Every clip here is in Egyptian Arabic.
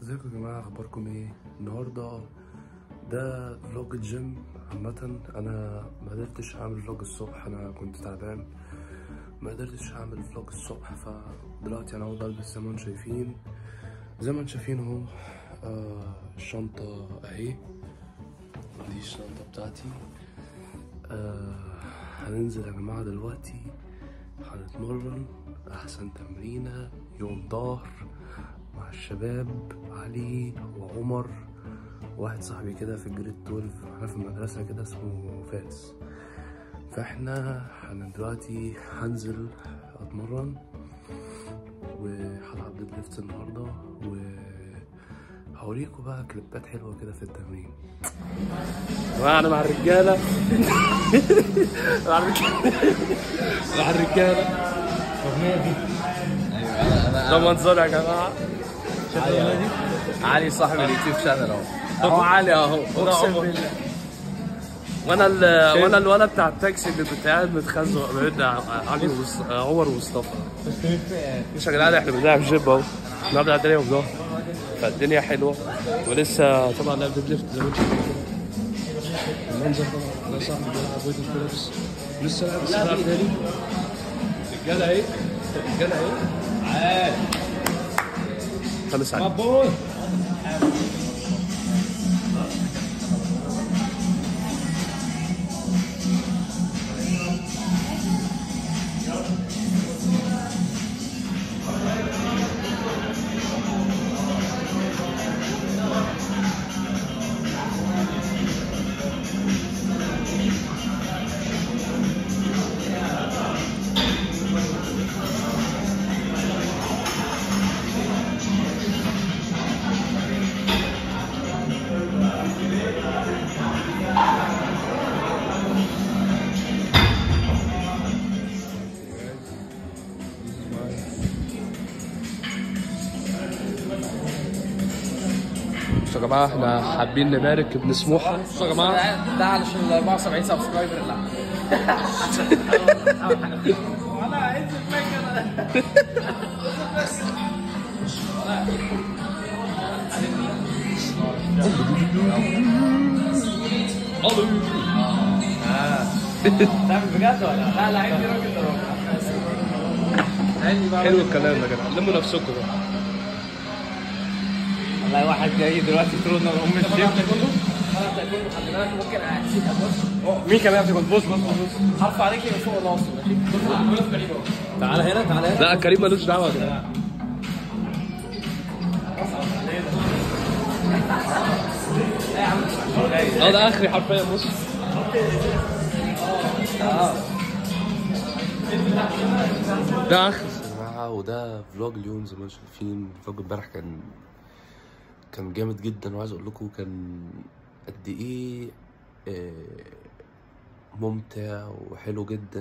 ازيكم يا جماعة اخباركم ايه النهاردة ده فلوج الجيم عامة انا ما قدرتش اعمل فلوج الصبح انا كنت تعبان ما قدرتش اعمل فلوج الصبح فدلوقتي انا اهو بلبس زي ما انتم شايفين زي ما انتم شايفين اهو آه الشنطة اهي دي الشنطة بتاعتي آه هننزل يا جماعة دلوقتي هنتمرن احسن تمرينة يوم ظهر مع الشباب علي وعمر واحد صاحبي كده في الجريد 12 احنا في المدرسة كده اسمه فارس فاحنا انا دلوقتي هنزل اتمرن وهلعب ديد ليفت النهارده وهوريكم بقى كليبات حلوه كده في التمرين وانا مع الرجاله مع الرجاله مع الرجاله ده منظر يا جماعه علي صاحب اليوتيوب شانل اهو اهو علي اهو اقسم بالله وانا ال وانا الولد بتاع التاكسي اللي كنت قاعد متخزق ما بين علي ومص- عمر ومصطفى مش يا جدعان احنا بنلعب جيم اهو النهارده عندنا يوم ظهر فالدنيا حلوه ولسه طبعا لعب ديد ليفت زي ما انتم شايفين المنظر طبعا ده صاحبي بيلعب ويت فيليبس لسه لاعب السبعه تاني الرجاله اهي الرجاله اهي خمس عليك بصوا يا جماعه احنا حابين نبارك ابن سموحه بصوا يا جماعه ده علشان ال 74 سبسكرايبر اللي ولا عايز تعمل بجد ولا لا لا عندي راجل ده عندي بقى حلو الكلام يا جدع لموا نفسكم بقى والله واحد جاي دلوقتي ترون ام الجيم انا تاكل خلي بالك ممكن احسيك بص مين كمان تاكل بص بص بص هرفع عليك من فوق راسي ماشي تعالى هنا تعالى هنا لا كريم ملوش دعوه يا جدع لا يا عم اه ده اخري حرفيا بص ده اخر يا جماعه وده فلوج اليوم زي ما انتم شايفين فلوج امبارح كان كان جامد جدا وعايز اقول لكم كان قد ايه آه، ممتع وحلو جدا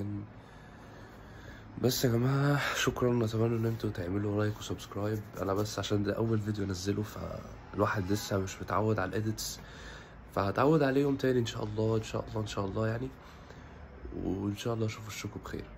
بس يا جماعه شكرا اتمنى ان انتوا تعملوا لايك وسبسكرايب انا بس عشان ده اول فيديو انزله فالواحد لسه مش متعود على الايديتس فهتعود عليهم تاني ان شاء الله ان شاء الله ان شاء الله يعني وان شاء الله اشوف وشكم بخير